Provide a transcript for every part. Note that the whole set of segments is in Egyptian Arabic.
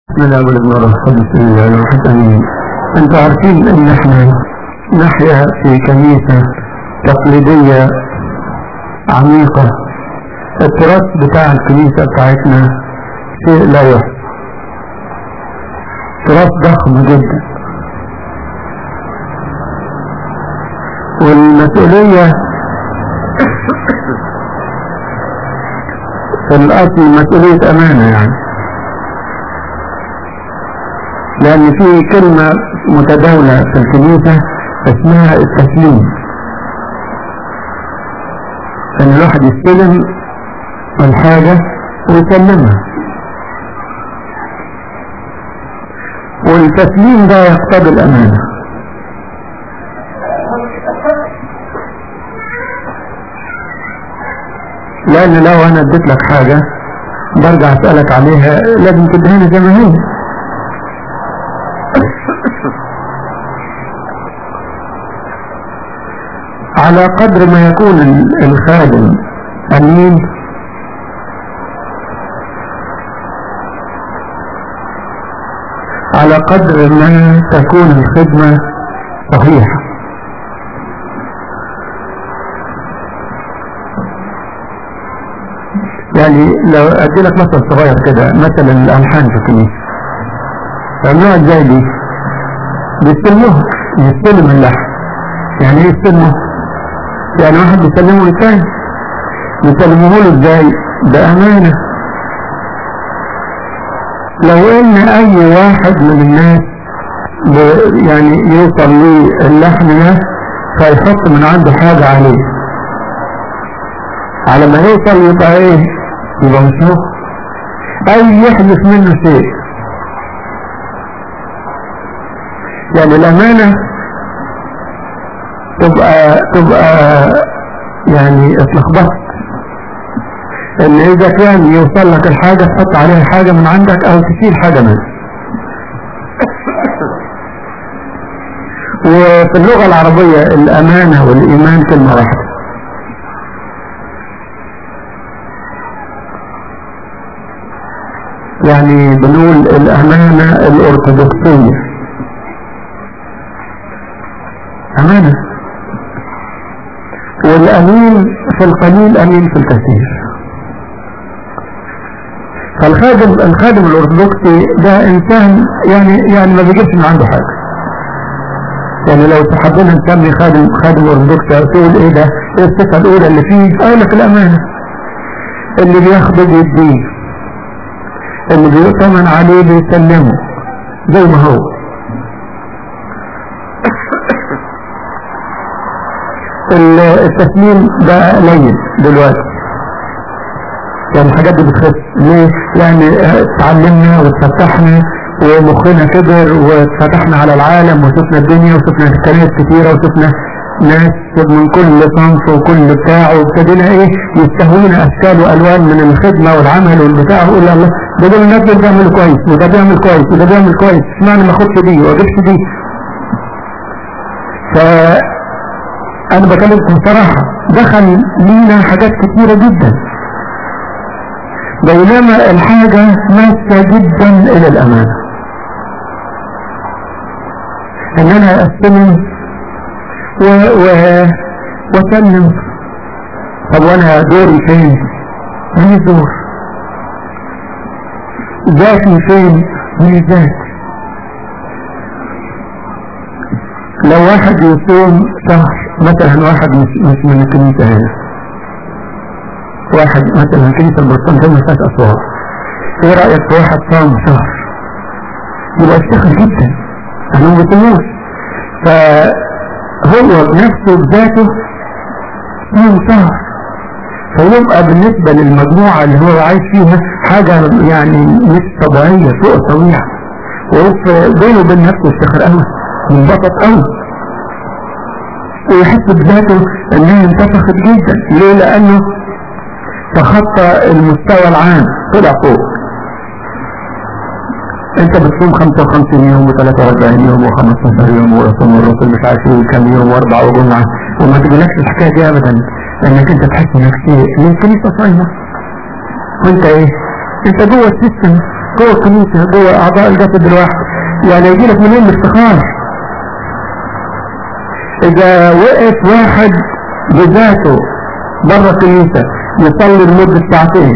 بسم الله والابن والرسول بسم الله الواحد امين انتوا عارفين ان احنا نحيا في كنيسة تقليدية عميقة التراث بتاع الكنيسة بتاعتنا شيء لا يحصى تراث ضخم جدا والمسؤولية في الأصل مسؤولية أمانة يعني لأن في كلمة متداولة في الكنيسة اسمها التسليم أن الواحد يستلم الحاجة ويسلمها والتسليم ده يقتضي الأمانة لأن لو أنا اديت لك حاجة برجع أسألك عليها لازم تدهني زي ما هي على قدر ما يكون الخادم أمين على قدر ما تكون الخدمة صحيحة يعني لو ادي لك مثل صغير كده مثلا الالحان في الكنيسه فالنوع ازاي دي بيستلموها يستلم اللحن يعني ايه يستلمه يعني واحد بيسلمه للتاني بيسلموه له ازاي بامانه لو ان اي واحد من الناس يعني يوصل للحن ده فيحط من عنده حاجه عليه على ما يوصل يبقى ايه يبقى مش هو اي يحدث منه شيء يعني الامانة تبقى تبقى يعني اتلخبطت ان اذا كان يوصل لك الحاجة تحط عليها حاجة من عندك او تشيل حاجة منها وفي اللغة العربية الامانة والايمان كلمة واحدة يعني بنقول الأمانة الأرثوذكسية أمانة والأمين في القليل أمين في الكثير فالخادم الخادم الأرثوذكسي ده إنسان يعني يعني ما بيجيبش من عنده حاجة يعني لو حبينا نسمي خادم خادم أرثوذكسي تقول إيه ده؟ إيه الصفة الأولى اللي فيه؟ أقول لك الأمانة اللي بياخده بيديه اللي بيؤتمن عليه بيسلمه زي ما هو التسليم ده قليل دلوقتي يعني الحاجات دي بتخف ليه؟ يعني اتعلمنا واتفتحنا ومخنا كبر واتفتحنا على العالم وشفنا الدنيا وشفنا كنائس كتيرة وشفنا ناس من كل صنف وكل بتاع وابتدينا ايه يستهوينا اشكال والوان من الخدمة والعمل والبتاع ويقول الله ده دول الناس دول بيعملوا كويس وده بيعمل كويس وده بيعمل كويس اشمعنى ما اخدش دي واجيبش دي ف انا بكلمكم بصراحة دخل لينا حاجات كتيرة جدا بينما الحاجة ماسة جدا الى الامانة ان انا استلم و و وسلم طب وانا دوري فين؟ مالي دور ذاتي فين من الذات لو واحد يصوم شهر مثلا واحد مش, مش من الكنيسة هنا واحد مثلا كنيسة البرطان ده مسات أسوار ايه رأيك في واحد صام شهر يبقى اشتغل جدا انا ما بيصوموش فهو بنفسه بذاته صام شهر فيبقى بالنسبة للمجموعة اللي هو عايش فيها حاجة يعني مش طبيعية فوق الطبيعة وفي بينه وبين نفسه افتخر قوي منبسط قوي ويحس بذاته انها انتفخت جدا ليه لانه تخطى المستوى العام طلع فوق انت بتصوم 55 يوم و43 يوم و15 يوم ورسول الرسول مش عارف ايه كام يوم واربع وجمعة وما تجيلكش الحكاية دي ابدا انك انت تحس انك شيء من كنيسة صايمة وانت ايه انت جوه السيستم جوه الكنيسة جوه أعضاء الجسد الواحد يعني يجي لك منين الافتخار إذا وقف واحد بذاته بره الكنيسة يصلي لمدة ساعتين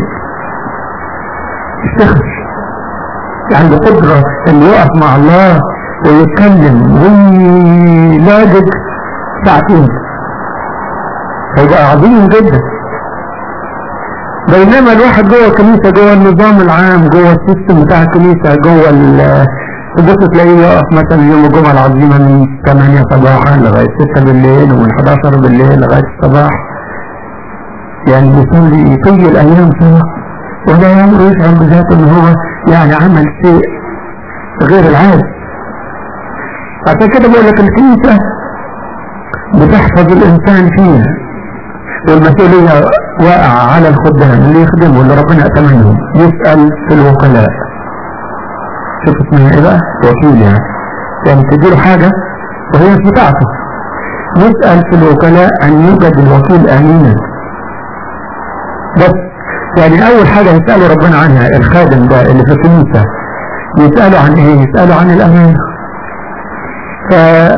افتخر عنده قدرة انه يقف مع الله ويتكلم ويلاجد ساعتين هيبقى عظيم جدا بينما الواحد جوه الكنيسة جوه النظام العام جوه السيستم بتاع الكنيسة جوه ال تبص تلاقيه يقف مثلا يوم الجمعة العظيمة من 8 صباحا لغاية 6 بالليل ومن 11 بالليل لغاية الصباح يعني بيصلي طي الأيام سوا ولا يمر يشعر بذاته ان هو يعني عمل شيء غير العادي عشان كده بقول لك الكنيسة بتحفظ الإنسان فيها والمسؤولية واقعة على الخدام اللي يخدموا اللي ربنا أتمنهم يسأل في الوكلاء شوف اسمها ايه بقى وكيل يعني يعني تديله حاجة وهي مش بتاعته يسأل في الوكلاء أن يوجد الوكيل أمينا بس يعني أول حاجة يسأله ربنا عنها الخادم ده اللي في الكنيسة يسأله عن ايه يسأله عن الأمانة ف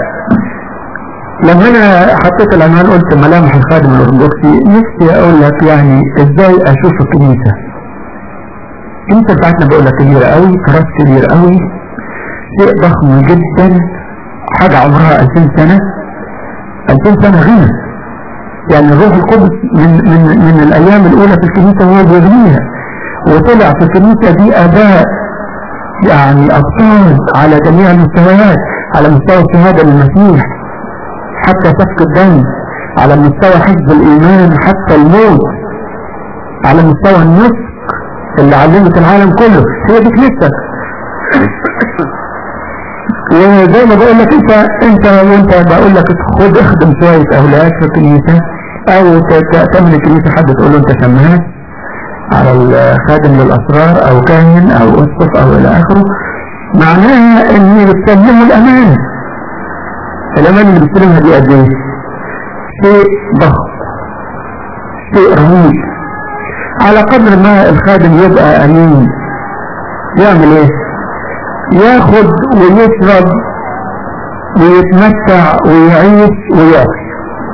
لما انا حطيت العنوان قلت ملامح الخادم الارثوذكسي نفسي اقول لك يعني ازاي اشوف الكنيسه الكنيسه بتاعتنا بقول لك كبيره قوي تراث كبير قوي شيء ضخم جدا حاجه عمرها 2000 سنه 2000 سنه غنى يعني الروح القدس من من من الايام الاولى في الكنيسه وهو بيغنيها وطلع في الكنيسه دي اباء يعني ابطال على جميع المستويات على مستوى الشهاده للمسيح حتى سفك الدم على مستوى حفظ الإيمان حتى الموت على مستوى النسك اللي علمت العالم كله هي دي كنيستك وزي ما بقول لك انت انت وانت بقول لك خد اخدم شوية اولاد في الكنيسة او تعمل الكنيسة حد تقول له انت شماس على الخادم للاسرار او كاهن او اسقف او الى اخره معناها ان بتسلمه الامانه الأمان اللي بيستلمها دي قد ايه؟ شيء ضخم شيء رهيب على قدر ما الخادم يبقى أمين يعمل ايه؟ ياخد ويشرب ويتمتع ويعيش ويأكل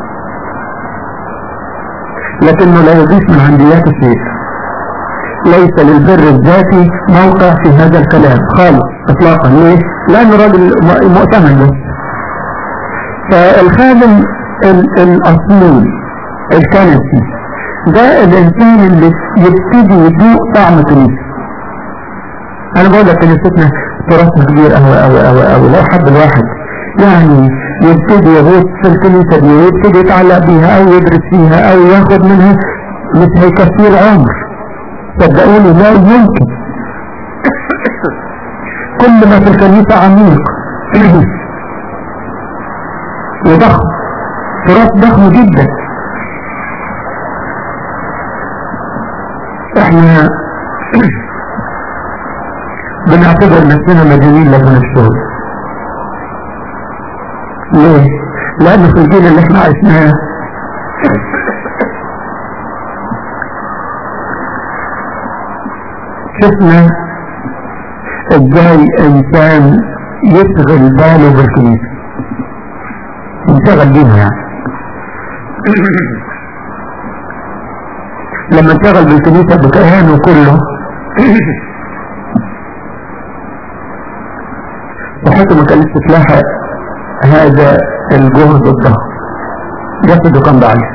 لكنه لا يضيف من عندياته شيء ليس للبر الذاتي موقع في هذا الكلام خالص اطلاقا ليه؟ لانه راجل مؤتمن بس فالخادم الاصيل الكنسي ده الانسان اللي يبتدي يدوق طعم كنيسة انا بقول لك كنيستنا تراثنا كبير قوي قوي قوي قوي لو حب الواحد يعني يبتدي يغوص في الكنيسة دي ويبتدي يتعلق بيها او يدرس فيها او ياخد منها مش هيكفيه العمر صدقوني لا يمكن كل ما في الكنيسة عميق وضخم تراث ضخم جدا احنا بنعتبر نفسنا مجانين لكن الشغل ليه؟ لأن في الجيل اللي احنا عشناه شفنا ازاي انسان يشغل باله بالكنيسه انشغل بيها يعني لما انشغل بالكنيسة بكيانه كله صحته ما كانتش تلاحق هذا الجهد الضخم جسده كان ضعيف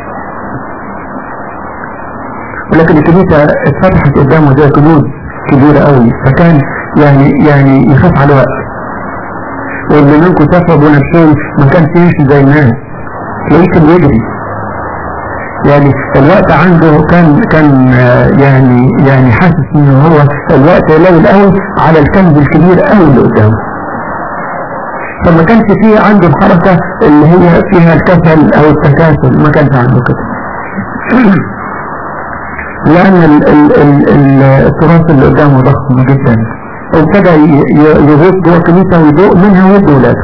ولكن الكنيسة اتفتحت قدامه زي كنوز كبيرة قوي فكان يعني يعني يخاف على الوقت واللي منكم سافر بنفسهم ما كانش يمشي زي الناس تلاقيه كان يجري يعني الوقت عنده كان كان يعني يعني حاسس ان هو الوقت قليل قوي على الكنز الكبير قوي اللي قدامه فما كانش فيه عنده الحركة اللي هي فيها الكسل او التكاسل ما كانش عنده كده لان ال ال ال التراث اللي قدامه ضخم جدا ابتدى يغوص جوه الكنيسة ويدوق منها ويدي ولاده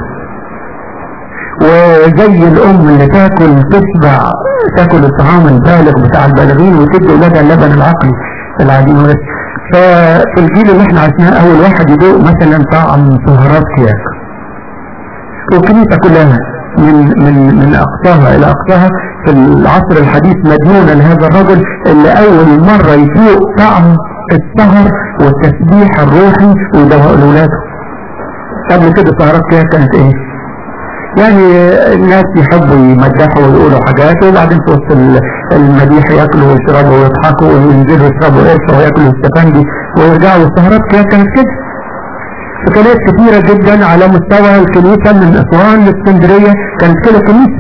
وزي الام اللي تاكل تشبع تاكل الطعام البالغ بتاع البالغين وتدي ولادها اللبن العقلي العادي ففي الجيل اللي احنا عشناه اول واحد يدوق مثلا طعم سهرات كياك والكنيسة كلها من من من اقصاها الى اقصاها في العصر الحديث مديونة لهذا الرجل اللي اول مرة يدوق طعم السهر والتسبيح الروحي ودواء لاولاده قبل كده سهرات كياك كانت ايه يعني الناس يحبوا يمدحوا ويقولوا حاجات وبعدين في وسط المديح ياكلوا ويشربوا ويضحكوا وينزلوا يشربوا قرصة وياكلوا السفندي ويرجعوا السهرات كده كانت كده فكانت كثيرة جدا على مستوى الكنيسة من أسوان لاسكندرية كانت كده كنيسة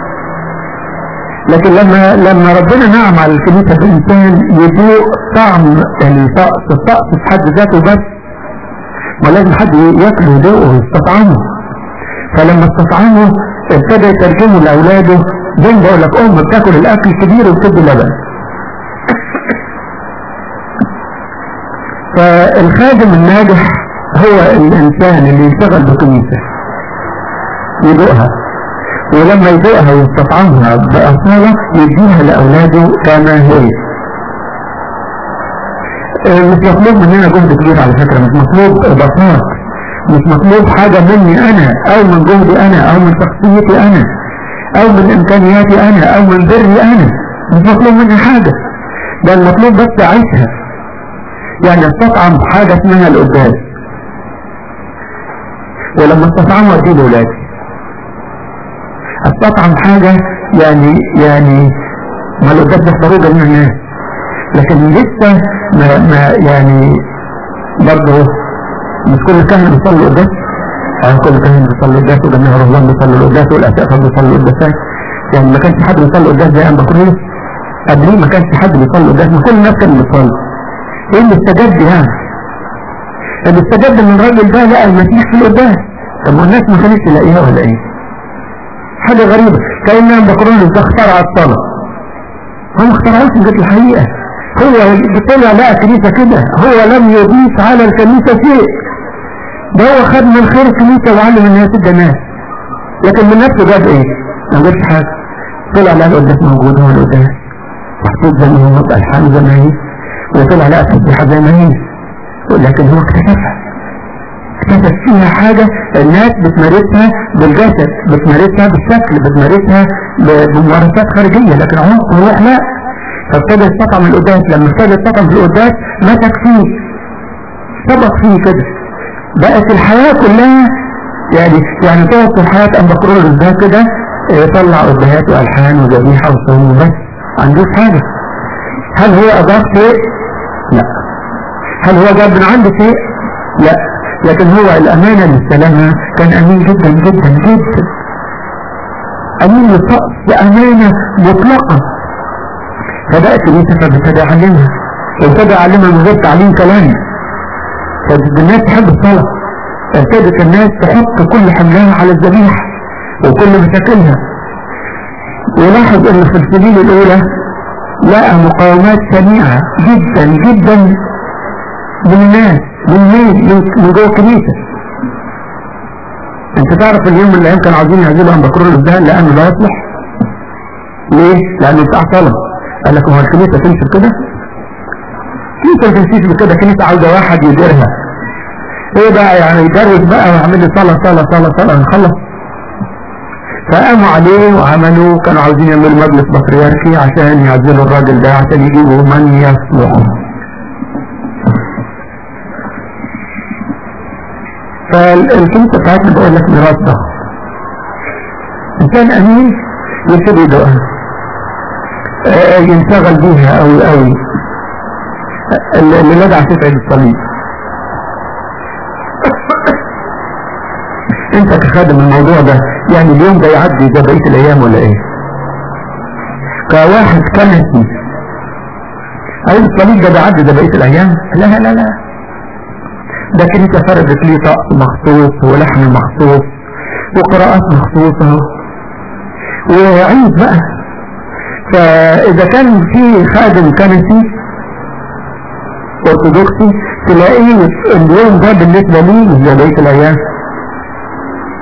لكن لما لما ربنا نعم على الكنيسة بإنسان يدوق طعم الطقس الطقس في حد ذاته بس ما لازم حد ياكله ويدوقه ويستطعمه فلما استطعمه ابتدى يترجمه لاولاده زي ما بقول لك ام بتاكل الاكل الكبير وبتدي لبن فالخادم الناجح هو الانسان اللي يشتغل بكنيسه يدوقها ولما يدوقها ويستطعمها بأصالة يديها لأولاده كما هي مش مطلوب مننا جهد كبير على فكرة مش مطلوب إضافات مش مطلوب حاجة مني أنا أو من جهدي أنا أو من شخصيتي أنا أو من إمكانياتي أنا أو من بري أنا مش مطلوب مني حاجة ده المطلوب بس أعيشها يعني استطعم حاجة اسمها القداس ولما استطعمها أدي لأولادي استطعم حاجة يعني يعني ما القداس بيحضروه جميع الناس لكن لسه ما, ما يعني برضه مش كل كاهن بيصلي قداس اه كل كاهن بيصلي قداس وجميع الرهبان بيصلوا القداس والاسقفه بيصلوا القداسات يعني ما كانش حد بيصلي قداس زي ام بكريس قبليه ما كانش حد بيصلي قداس ما كل الناس كانوا بتصلي ايه اللي استجد يعني اللي استجد من الراجل ده لقى المسيح في القداس طب والناس ما كانتش تلاقيها ولا ايه حاجة غريبة كأن ام بكريس ده اخترع الصلاة هو ما اخترعوش من الحقيقة هو طلع لقى كنيسة كده هو لم يضيف على الكنيسة شيء ده هو خد من خير الكنيسة وعلم الناس الجنات لكن من نفسه جاب ايه ما جابش حاجة طلع لقى القداس موجود هو القداس محطوط زي ما هو الحال زي ما هي وطلع لقى تسبيحة زي ما هي لكن هو اكتشفها اكتشف فيها حاجة الناس بتمارسها بالجسد بتمارسها بالشكل بتمارسها بممارسات خارجية لكن عمق الروح لا فابتدى يستطعم القداس لما ابتدى يستطعم في القداس مسك فيه سبق فيه كده بقت الحياة كلها يعني يعني تقعد في الحياة أم بكرور ده كده يطلع قدهات وألحان وذبيحة وصوم وبس عندوش حاجة هل هو أضاف شيء؟ لا هل هو جاب من عنده شيء؟ لا لكن هو الأمانة للسلامة كان أمين جدا جدا جدا أمين للطقس بأمانة مطلقة فبقت كنيسة فابتدى يعلمها وابتدى يعلمها من غير تعليم كلامي فابتدى الناس تحب الصلاة ابتدت الناس تحط كل حملها على الذبيحة وكل مشاكلها ولاحظ ان في السنين الاولى لقى مقاومات سميعة جدا جدا من الناس من مين من جوه الكنيسة انت تعرف اليوم اللي الايام كانوا عاوزين يعزلوا عن بكرور الازدهان لانه لا يصلح ليه؟ لانه بتاع صلاة قال لك هو الكنيسة تمشي بكده كنيسة ما تمشيش بكده كنيسة عاوزة واحد يديرها ايه بقى يعني يدرس بقى ويعمل لي صلاة صلاة صلاة صلاة نخلص فقاموا عليه وعملوا كانوا عاوزين يعملوا مجلس بطريركي عشان يعزلوا الراجل ده عشان يجيبوا من يصلح فالكنيسة بتاعتنا بقول لك ميراث ده إنسان أمين يبتدي يدوقها ينشغل بيها قوي قوي اللي ندع تسعد الصليب انت كخادم الموضوع ده يعني اليوم ده يعدي زي بقيه الايام ولا ايه كواحد كنسي اي الصليب ده بيعدي زي بقيه الايام لا لا لا ده كنيسه فردت ليه طقس مخصوص ولحن مخصوص وقراءات مخصوصه وعيد بقى فإذا كان في خادم كنسي أرثوذكسي تلاقيه اليوم ده بالنسبة لي مش زي بقية الأيام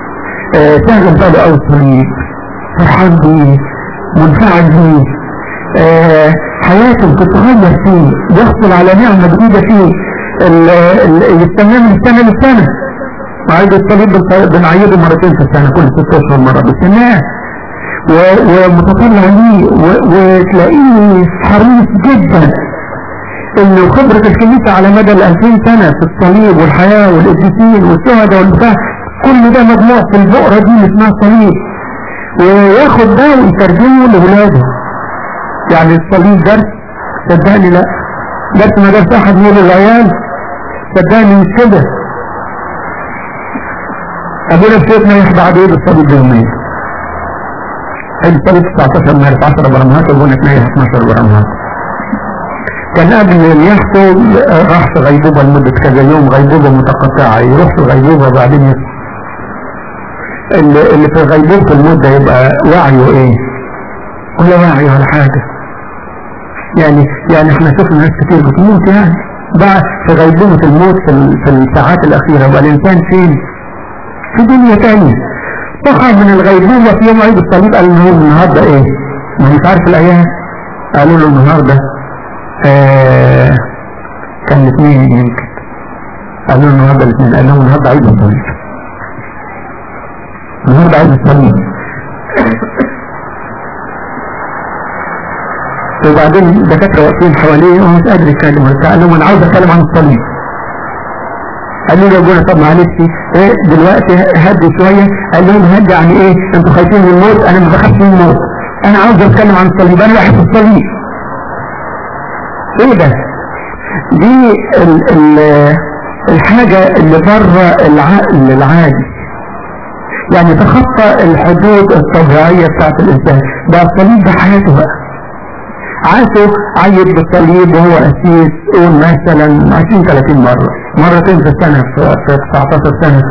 شاغل باله أوي الصليب فرحان بيه منفعل بيه آه حياته تتغير فيه يحصل على نعمة جديدة فيه يستناه من سنة لسنة وعيد الصليب بنعيده مرتين في السنة كل ست اشهر مرة بستناه ومتطلع ليه وتلاقيه حريص جدا انه خبرة الكنيسة على مدى ال 2000 سنة في الصليب والحياة والقديسين والشهداء والبتاع كل ده مجموع في البقرة دي اللي اسمها الصليب وياخد ده ويترجمه لولاده يعني الصليب درس صدقني لا درس ما درس احد من العيال صدقني مش كده ابونا الشيخ يحب بعد ايه بالصليب بيومين الصليب 19 مارس 10 برمهات وابونا تنيح 12 برمهات كان قبل ان يحصل راح في غيبوبة لمدة كذا يوم غيبوبة متقطعة يروح في غيبوبة وبعدين يصحى اللي, اللي في غيبوبة المدة يبقى وعيه ايه ولا واعي ولا حاجة يعني يعني احنا شفنا ناس كتير بتموت يعني بعد في غيبوبة الموت في, في الساعات الأخيرة يبقى الإنسان فين في دنيا تانية صحى من الغيبوبة في يوم عيد الصليب قال له النهاردة ايه ما مش عارف الأيام قالوا له النهاردة آه كان الاثنين يمكن قالوا له النهاردة الاثنين قال لهم النهاردة عيد الصليب النهاردة عيد الصليب وبعدين الدكاترة واقفين حواليه ومش قادر يتكلم قال لهم انا عاوز اتكلم عن الصليب قال لي ابونا طب معلش ايه دلوقتي هدي شوية قال لهم هدي يعني ايه انتوا خايفين من الموت انا ما بخافش من الموت انا عاوز اتكلم عن الصليب انا بحب الصليب ايه ده دي ال ال الحاجة اللي بره العقل العادي يعني تخطى الحدود الطبيعية بتاعت الانسان ده الصليب ده حياته بقى عاشوا عيد بالصليب وهو أسيس قول مثلا 20 30 مرة مرتين في السنة في 19 سنة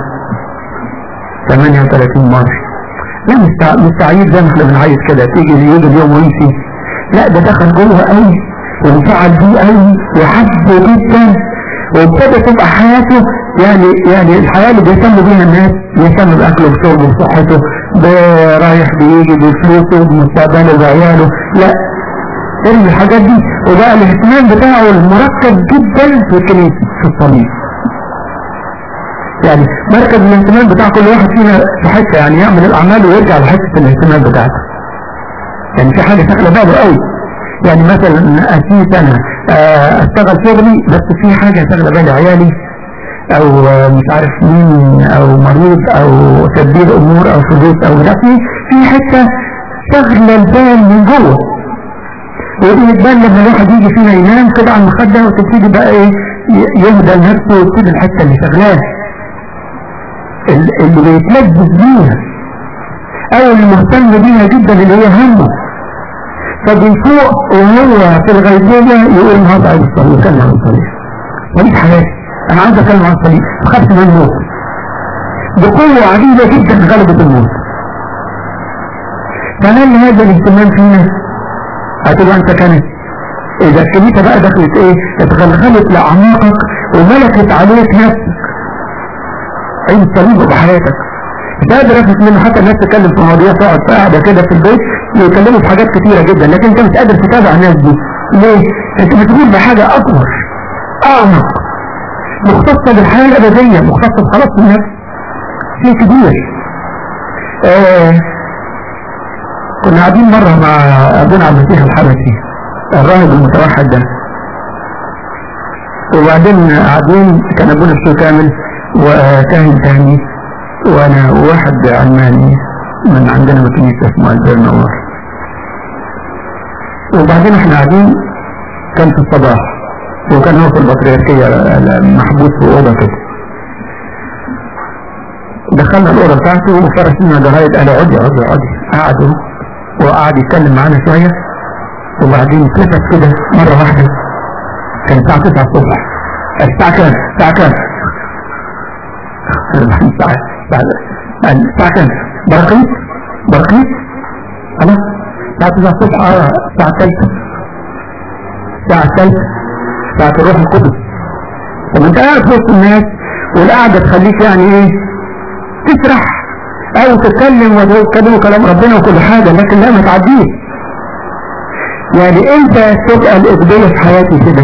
38 مرة لا مش تعيد زي ما احنا بنعيد كده تيجي يجي اليوم ويمشي لا ده دخل جوه قوي وانفعل بيه قوي وحبه جدا وابتدى تبقى حياته يعني يعني الحياة اللي بيهتم بيها الناس بيهتم بأكله وشربه وصحته رايح بيجي بفلوسه بمستقبله بعياله لا ارمي الحاجات دي وبقى الاهتمام بتاعه المركز جدا في الكنيسة في الصليب يعني مركز الاهتمام بتاع كل واحد فينا في حتة يعني يعمل الأعمال ويرجع لحتة الاهتمام بتاعته يعني في حاجة شكله باله قوي يعني مثلا أسيس أنا أشتغل شغلي بس في حاجة شغلة بالي عيالي أو مش عارف مين أو مريض أو تدبير أمور أو فلوس أو لا في في حتة شغلة البال من جوه ودي بتبان لما الواحد يجي فينا ينام كده على المخدة وتبتدي بقى ايه يهدى لنفسه وتبتدي الحتة اللي شغلاه اللي بيتلبس بيها او اللي مهتم بيها جدا اللي هي همه فبيفوق وهو في الغيبوبة يقول النهارده عايز الصليب اتكلم عن الصليب صليب حياتي انا عايز اتكلم عن الصليب خفت من الموت بقوة عجيبة جدا غلبت الموت فهل هذا الاهتمام فينا هتبقى انت كانت اذا الكنيسة بقى دخلت ايه اتغلغلت لاعماقك وملكت عليك نفسك عين الصليب بحياتك مش قادر افهم منه حتى الناس تتكلم في مواضيع تقعد قاعده كده في البيت يتكلموا في حاجات كتيره جدا لكن انت مش قادر تتابع الناس دي ليه؟ انت بتقول بحاجه اكبر اعمق مختصه بالحياه الابديه مختصه بخلاص النفس شيء كبير آه كنا قاعدين مرة مع أبونا عبد المسيح الحبشي الراهب المتوحد ده وبعدين قاعدين كان أبونا الشيخ كامل وكاهن تاني وأنا وواحد علماني من عندنا مكنيسة اسمها البرنور وبعدين احنا قاعدين كان في الصباح وكان هو في البطريركية محبوس في أوضة كده دخلنا الأوضة بتاعته وفرش لنا جرايد قال اقعدي اقعدي اقعدي قعدوا وقعد يتكلم معانا شوية وبعدين اتلفت كده مرة واحدة كان الساعة 9 الصبح الساعة كام؟ الساعة كام؟ الساعة الساعة كام؟ برقيت؟ برقيت؟ خلاص الساعة 9 الصبح اه الساعة الثالثة الساعة الثالثة ساعة الروح القدس طب انت قاعد في وسط الناس والقعدة تخليك يعني ايه؟ تسرح او تتكلم وتتكلم كلام ربنا وكل حاجة لكن لا ما تعديه يعني انت تبقى الإقبالية في حياتي كده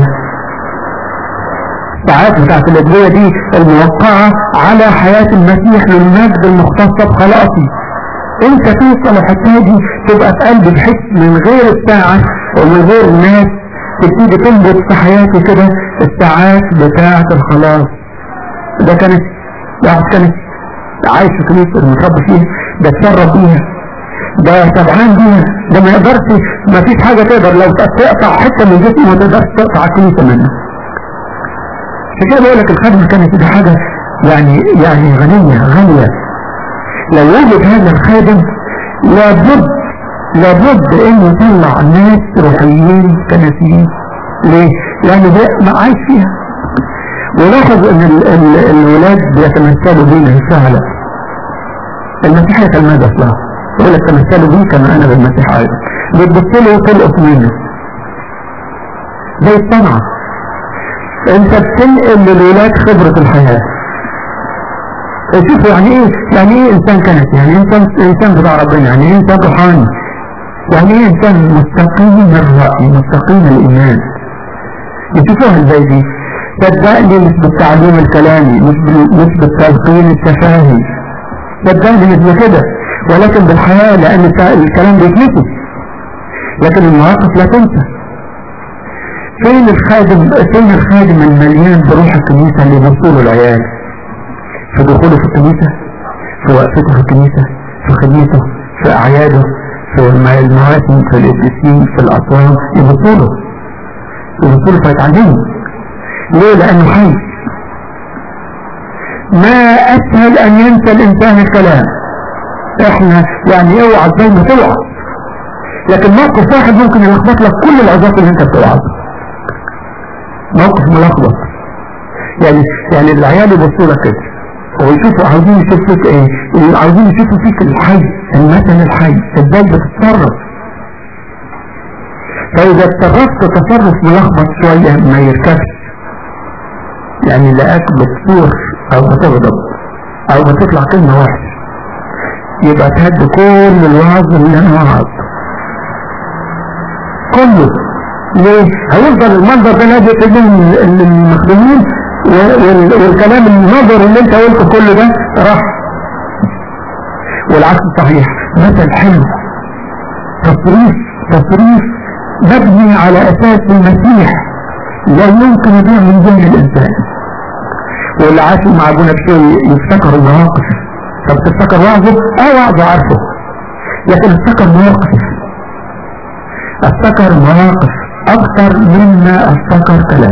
الساعات بتاعت الأدوية دي الموقعة على حياة المسيح للمجد المختصة بخلاصي انت توصل الحكاية دي تبقى في قلبي بحس من غير الساعة ومن غير الناس تبتدي تنبت في حياتي كده الساعات بتاعة الخلاص ده كانت واحد كانت عايش في كنيسة متربي فيها ده اتشرب بيها ده سبعان بيها ده ما يقدرش ما فيش حاجة تقدر لو تقطع حتة من جسمه ما تقدرش تقطع الكنيسة منه عشان كده بقول لك الخدمة كانت دي حاجة يعني يعني غنية غالية لو وجد هذا الخادم لابد لابد انه يطلع ناس روحيين كنسيين ليه؟ لان ده ما عايش فيها ولاحظ ان ال ال الولاد بيتمثلوا بيه فعلا المسيح يتلمذ اصلا يقول لك تمثلوا بيه كما انا بالمسيح ايضا بتبص له وتلقط منه زي الصنعه انت بتنقل للولاد خبرة الحياة شوفوا يعني ايه يعني ايه انسان كنسي يعني ايه انسان انسان بتاع ربنا يعني ايه انسان روحاني يعني ايه انسان مستقيم الرأي مستقيم الايمان يشوفوها ازاي دي صدقني مش بالتعليم الكلامي مش مش بالتلقين التفاهي صدقني مش بكده ولكن بالحياة لان الكلام بيتنسي لكن المواقف لا تنسى فين الخادم فين الخادم المليان بروح الكنيسة اللي بيوصله العيال في دخوله في الكنيسة في وقفته في الكنيسة في خدمته في أعياده في المواسم في الإبليسين في الأطوار يبصوله يبصوله فيتعلمه ليه لأنه حي ما أسهل أن ينسى الإنسان الكلام إحنا يعني اوعى زي ما توعى لكن موقف واحد ممكن يلخبط لك كل العظات اللي انت بتوعظها موقف ملخبط يعني يعني العيال يبصوا لك كده ويشوفوا عاوزين يشوفوا فيك ايه عاوزين يشوفوا فيك الحي المثل الحي ازاي بتتصرف فاذا اتصرفت تصرف ملخبط شوية ما يركبش يعني لقاك بتصور او بتغضب او بتطلع كلمة وحشة يبقى تهد كل الوعظ اللي انا وعظ كله ليه؟ هيفضل المنظر ده لازق بين المخدومين والكلام النظر اللي انت قلته كله ده راح والعكس صحيح مثل حلو تصريف تصريف مبني على اساس المسيح لا يمكن يضيع من ذهن الانسان واللي عاشوا مع ابونا بشوي يفتكر المواقف طب تفتكر وعظه اه وعظه عارفه لكن افتكر مواقف افتكر مواقف اكثر مما افتكر كلام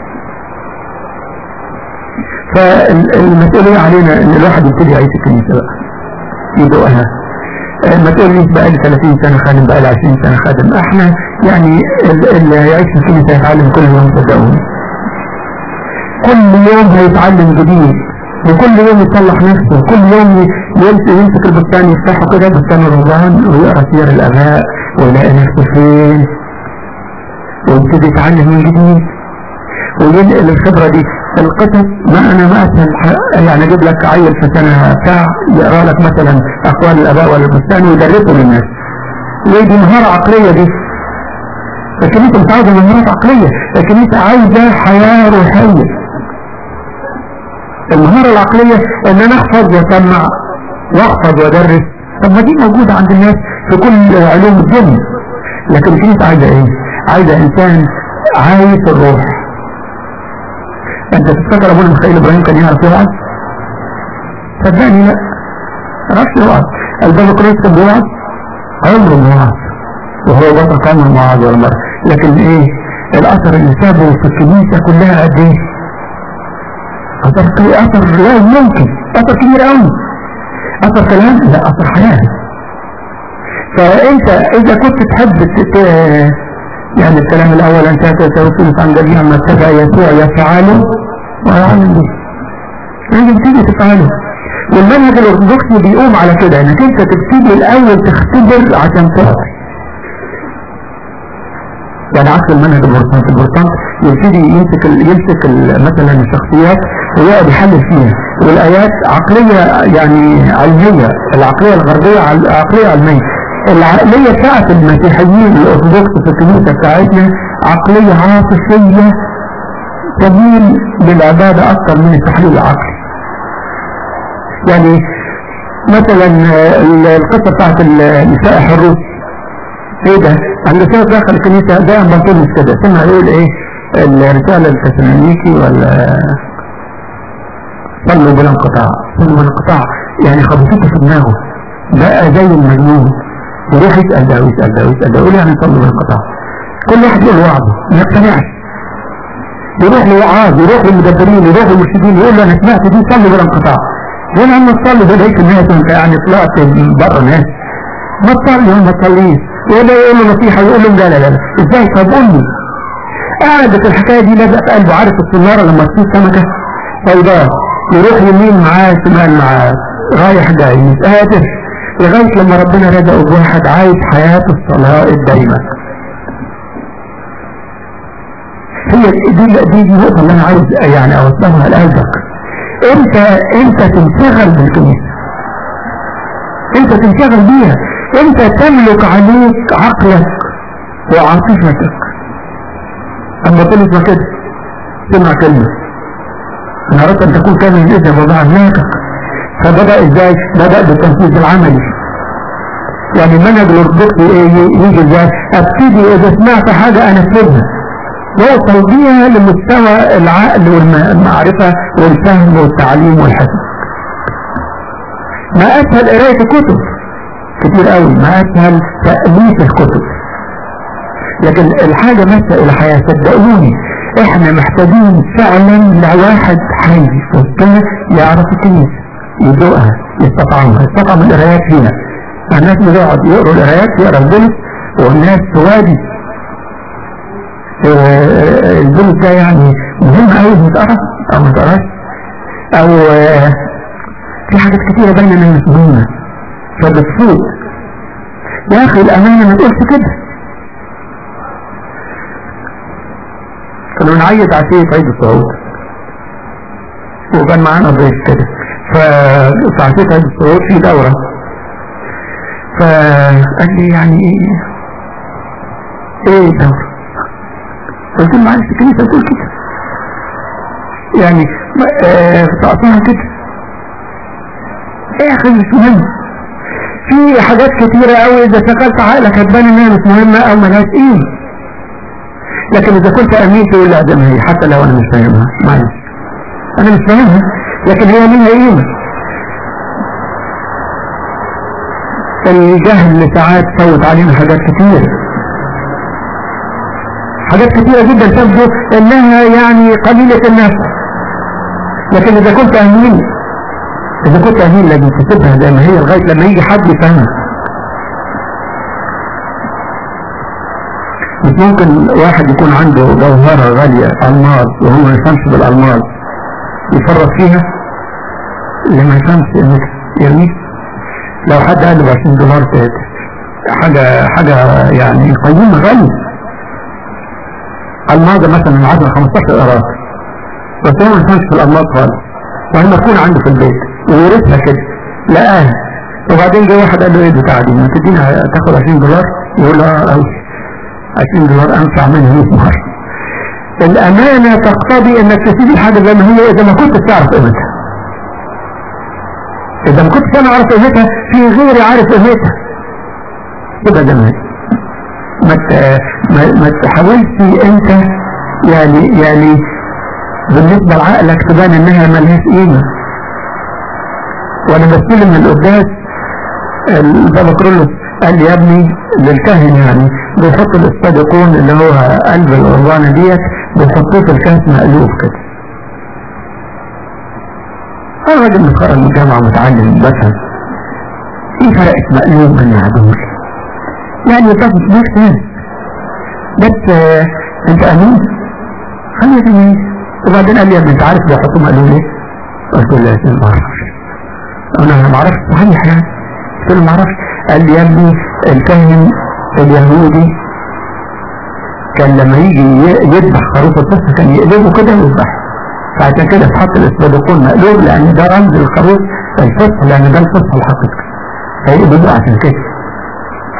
فالمسؤولية علينا ان الواحد يبتدي يعيش الكنيسة بقى يدوقها ما تقوليش بقى لي 30 سنة خادم بقى لي 20 سنة خادم احنا يعني اللي هيعيش في الكنيسة هيتعلم كل يوم صدقوني كل يوم هيتعلم جديد وكل يوم يصلح نفسه كل يوم يمسك يمسك البستان يفتحه كده بستان رمضان ويقرا سير الاباء ويلاقي نفسه فين ويبتدي يتعلم من جديد وينقل الخبرة دي القصص ما انا ما اسهل يعني اجيب لك عيل في سنة بتاع يقرا لك مثلا اقوال الاباء ولا البستان ويدرسه للناس ليه دي مهارة عقلية دي الكنيسة مش عايزة مهارات عقلية الكنيسة عايزة حياة روحية المهارة العقلية ان انا احفظ واسمع واحفظ وادرس طب ما دي موجودة عند الناس في كل علوم الدنيا لكن الكنيسة عايزة ايه عايزة انسان عايز الروح انت تفتكر ابونا ميخائيل ابراهيم كان يعرف يوعظ صدقني لا عرفش يوعظ البابا كريس كان بيوعظ عمره ما وعظ وهو بطل كان معاذ ولا مرة لكن ايه الاثر اللي سابه في الكنيسة كلها قد ايه اثر اثر لا ممكن اثر كبير قوي اثر كلام لا اثر حياة فانت اذا كنت تحب يعني الكلام الاول انت توصل عن جميع ما اتبع يسوع يفعله ويعلم به انت بتيجي تفعله والمنهج الارثوذكسي بيقوم على كده انك انت تبتدي الاول تختبر عشان تعرف يعني عكس المنهج البرتانت البرتانت يبتدي يمسك ال يمسك ال مثلا الشخصيات ويقعد يحلل فيها والايات عقلية يعني علمية العقلية الغربية عقلية علمية العقلية بتاعت المسيحيين الأرثوذكس في الكنيسة بتاعتنا عقلية عاطفية تميل للعبادة أكثر من التحليل العقلي يعني مثلا القصة بتاعت النساء الحروس ايه ده النساء داخل الكنيسة ده بطلس كده سمع يقول ايه الرسالة التسالونيكي ولا صلوا بلا انقطاع صلوا بلا انقطاع يعني خبطته في دماغه بقى زي المجنون يروح يسأل ده ويسأل ده ويسأل ده يقول يعني صلوا بلا انقطاع كل واحد يقول وعظه ما يقتنعش يروح لوعاظ يروح للمدبرين يروح للمرشدين يقول له انا سمعت دي صلوا بلا انقطاع يقول عم تصلي ده لقيت الناس انت يعني طلعت بره الناس ما تصلي وما تصليش ولا يقول له نصيحة يقول له لا لا لا ازاي طب قول لي قعدت الحكاية دي لازقة في قلبه عارف السنارة لما تصير سمكة سوداء يروح يمين معاه شمال معاه رايح جاي مش قادر لغاية لما ربنا رزقه بواحد عايش حياة الصلاة الدايمة هي دي دي النقطة اللي أنا عايز يعني أوصلها لقلبك أنت أنت تنشغل بالكنيسة أنت تنشغل بيها أنت تملك عليك عقلك وعاطفتك أما طلب كده سمع كلمة أنا أردت أن تكون كامل الإذن وضع هناك فبدأ إزاي؟ بدأ بالتنفيذ العملي يعني المنهج الأرثوذكسي يجي إزاي؟ أبتدي إذا سمعت حاجة أنفذها وأوصل بيها لمستوى العقل والمعرفة والفهم والتعليم والحفظ ما أسهل قراية الكتب كتير قوي ما أسهل تأليف الكتب لكن الحاجة ماسة إلى حياة صدقوني احنا محتاجين فعلا لواحد حي في وسطنا يعرف الكنيسة يدوقها يستطعمها يستطعم القرايات فينا الناس بتقعد يقروا القرايات يقرا البولس والناس توادي البولس ده يعني مهم قوي نتقرا او ما نتقراش او في حاجات كتيرة باينة انها مش مهمة فبتفوت يا اخي الامانة ما تقولش كده كنا بنعيد عشية عيد الصعود وكان معانا ضيف كده ففي عشية عيد الصعود في دورة فقال لي يعني ايه ايه الدورة قلت له معلش الكنيسة بتقول كده يعني تقطعها كده ايه يا اخي مش مهم في حاجات كتيرة قوي اذا شغلت عقلك هتبان انها مش مهمة او ملهاش قيمة لكن اذا كنت امين تقول لا ده ما هي حتى لو انا مش فاهمها معلش انا مش فاهمها لكن هي ليها قيمة الجهل ساعات فوت علينا حاجات كتير حاجات كتيرة جدا تبدو انها يعني قليلة النفع لكن اذا كنت امين اذا كنت امين لازم تسيبها زي ما هي لغاية لما يجي حد يفهمها مش ممكن واحد يكون عنده جوهرة غالية الماس وهو ما يفهمش بالالماس يفرط فيها اللي ما يفهمش قيمتها يرميه لو حد قال له ب 20 دولار حاجة حاجة يعني قيمة غالية الماضي مثلا 10 15 قرار بس هو ما يفهمش في الالماس خالص وهي مركون عنده في البيت وورثها كده لقاها وبعدين جه واحد قال له ايه بتاع دي ما تدينا تاخد 20 دولار يقول له اه 20 دولار انفع منها 100 مره الامانه تقتضي انك تسيب الحاجه زي ما هي اذا ما كنتش تعرف قيمتها اذا ما كنتش انا عارف قيمتها في غيري عارف قيمتها كده زي ما هي ما ما ما تحاولش انت يعني يعني بالنسبه لعقلك تبان انها ملهاش قيمه وانا بستلم من القداس البابا كرولوس قال لي يا ابني للكاهن يعني بيحط الصديقون اللي هو قلب القربانة ديت بيحطوه في الكاس مقلوب كده انا راجل متخرج من الجامعة متعلم بفهم ايه فرقت مقلوب من معدول يعني doesn't make sense بس آه انت امين خلي امين وبعدين قال لي يا ابني انت عارف بيحطوه مقلوب ليه؟ قلت له لا ما اعرفش انا ما اعرفش صحيح يعني قلت له ما اعرفش قال لي يا ابني الكاهن اليهودي كان لما يجي يذبح خروف الفصح كان يقلبه كده ويذبح فعشان كده اتحط الاسبادقون مقلوب لان ده رمز الخروف الفصح لان ده الفصح الحقيقي فيقلبوه عشان كده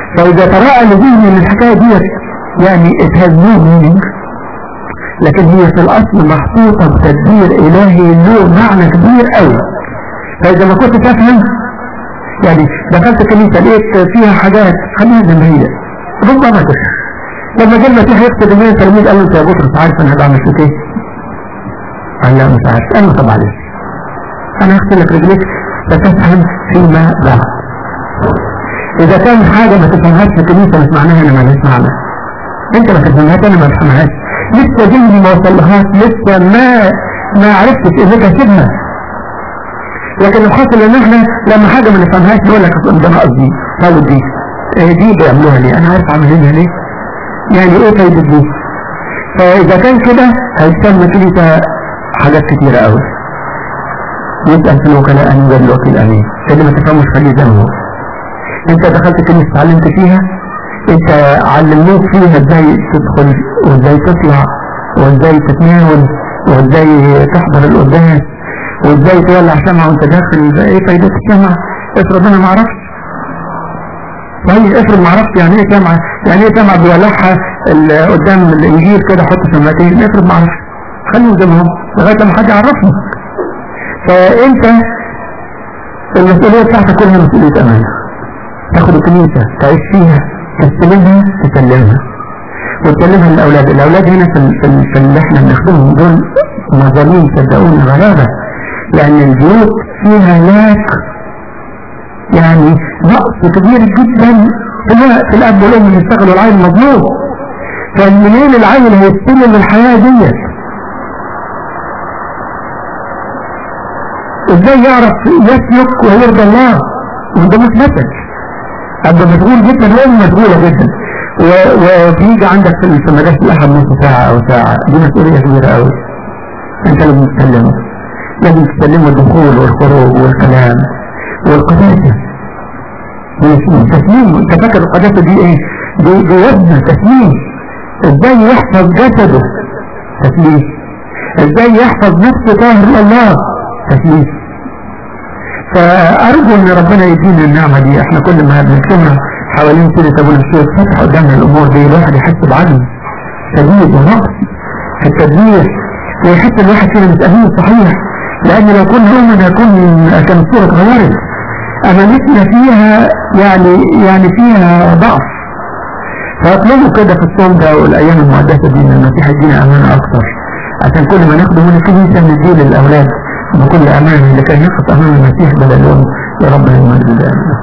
فإذا تراءى لذهني من الحكاية ديت يعني it has no meaning لكن هي في الأصل محطوطة بتدبير إلهي له معنى كبير قوي فإذا ما كنت تفهم يعني دخلت كنيسة لقيت فيها حاجات خليها زي ما هي ربما تفهم لما جه المسيح يقصد النبي التلميذ قال له انت يا بطرس عارف انا بعمل فيك ايه؟ قال لا مش عارف قال له طب عليك انا هغسل لك رجليك فتفهم فيما بعد اذا كان حاجة ما تفهمهاش في الكنيسة مش معناها انا مالهاش معنى انت ما تفهمهاش انا ما بفهمهاش لسه ذهني ما وصلهاش لسه ما ما عرفتش قيمتها سيبها لكن الحاصل ان احنا لما حاجة ما نفهمهاش نقول لك ده ناقص دي طول دي إيه دي بيعملوها ليه انا عارف عاملينها ليه يعني ايه فايدة دي فاذا كان كده هيسمى كنيسة حاجات كتيرة قوي يسأل في الوكلاء أن يوجد الوكيل أمين اللي ما تفهمش خليه زي ما هو انت دخلت كنيسة اتعلمت فيها انت علموك فيها ازاي تدخل وازاي تطلع وازاي تتناول وازاي تحضر القداس وازاي تولع شمعة وانت داخل ايه فايدة الشمعة افرض انا ما اعرفش طيب افرض ما عرفت يعني ايه شمعة يعني ايه شمعة بيولعها ال- قدام الانجيل كده حط شمعتين افرض ما عرفش خليه زي ما هو لغاية ما حد يعرفني فانت المسؤولية بتاعتك كلها مسؤولية امانة تاخد الكنيسة تعيش فيها تستلمها تسلمها وتسلمها للأولاد الأولاد هنا في, ال- في, ال- في اللي احنا بنخدمهم دول مظالم صدقوني غلابة لأن البيوت فيها لاك يعني نقص كبير جدا في الوقت الأب والأم اللي يشتغلوا العيل مظلوم فمنين العيل هيستلم الحياة ديت ازاي يعرف يسلك ويرضى الله وده مش مسج أبقى مشغول جدا الأم مشغولة جدا و- وبيجي عندك في في مدرسة الأحد نص ساعة أو ساعة دي مسؤولية كبيرة أوي أنت لازم تسلمه لازم تسلمه الدخول والخروج والكلام والقداسة مش- تسليم انت فاكر القداسة دي ايه دي, دي وزن تسليم ازاي يحفظ جسده تسليم ازاي يحفظ نفسه طاهر لله تسليم فارجو ان ربنا يدينا النعمة دي احنا كل ما بنكتبها حوالين سيرة ابونا الشيخ فتح قدامنا الامور دي الواحد يحس بعدل شديد ونقص في التدبير ويحس الواحد فينا مش امين صحيح لان لو كنا امنا كن كان الصورة اتغيرت امانتنا فيها يعني يعني فيها ضعف فاطلبوا كده في الصوم ده والايام المقدسة دي ان المسيح يدينا امانة اكتر عشان كل ما ناخده من الكنيسة نديه للاولاد بكل امانة لكي نقف امام المسيح بدل يوم يا رب المجد